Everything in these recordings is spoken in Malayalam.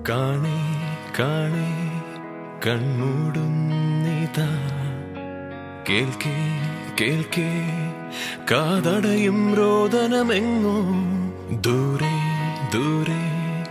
കാണേ കാണേ കൺമൂടുന്നിതാ കേൾക്കേ കേൾക്കേ കാതടയും രോദനമെങ്ങോ ദൂരെ ദൂരെ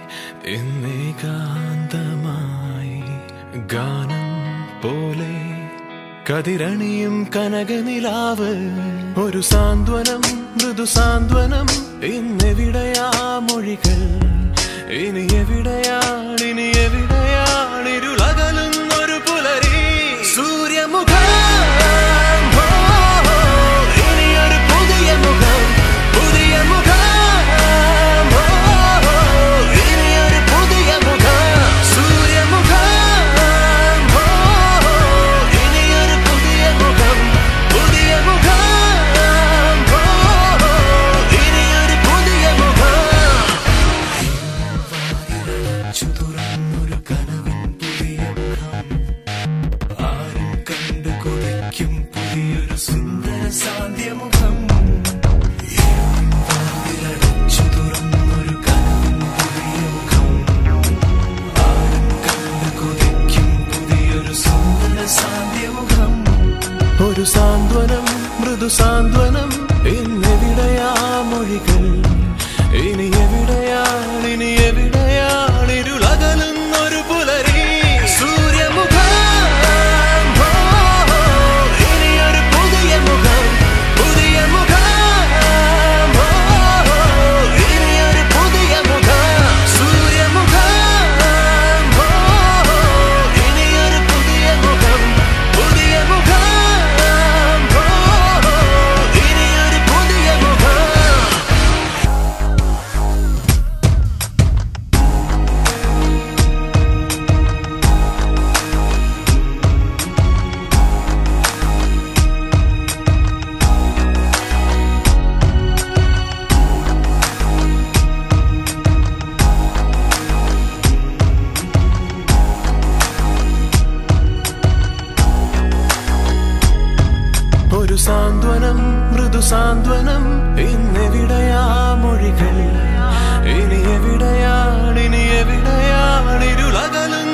എന്നേകാന്തമായി ഗാനം പോലെ കതിരണിയും കനകനിലാവ് ഒരു സാന്ത്വനം മൃദു സാന്ത്വനം ഇന്നെവിടെയാ മൊഴികൾ ഇനി എവിടെയാണ് ഇനി എവിടെയാണ് ഇരുളകലുന്നൊരു പുലരി സൂര്യമുഖം ഓ, ഇനിയൊരു പുതിയ മുഖം പുതിയ മുഖം ഓ, ഇനിയൊരു പുതിയ മുഖം സൂര്യമുഖം ഓ, ഇനിയൊരു പുതിയ മുഖം പുതിയ മുഖം ഓ, ഇനിയൊരു പുതിയ മുഖം ചുതുറന്നൊരു കനവിൻ പുതിയ മുഖം ആരും കണ്ടു കൊതിക്കും പുതിയൊരു സുന്ദര സാന്ധ്യമുഖം വാതിലടച്ചു തുറന്നൊരു കനവിൻ പുതിയ മുഖം ആരും കണ്ടു കൊതിക്കും പുതിയൊരു സുന്ദര സാന്ധ്യമുഖം ഒരു സാന്ത്വനം മൃദു സാന്ത്വനം ഇന്നെവിടെയാ മൊഴികൾ ഇനി എവിടെയാണ് ഇനി എവിടെയാണ് ഇരുളകലുന്നൊരു പുലരി സൂര്യമുഖം ഓ, ഇനിയൊരു പുതിയ മുഖം പുതിയ മുഖം ഓ, ഇനിയൊരു പുതിയ മുഖം സൂര്യമുഖം ഓ, ഇനിയൊരു പുതിയ മുഖം പുതിയ മുഖം ഓ, ഇനിയൊരു പുതിയ മുഖം ഒരു സാന്ത്വനം മൃദു സാന്ത്വനം ഇന്നെവിടെയാ മൊഴികൾ ഇനി എവിടെയാണ് ഇനി എവിടെയാണ് ഇരുളകലും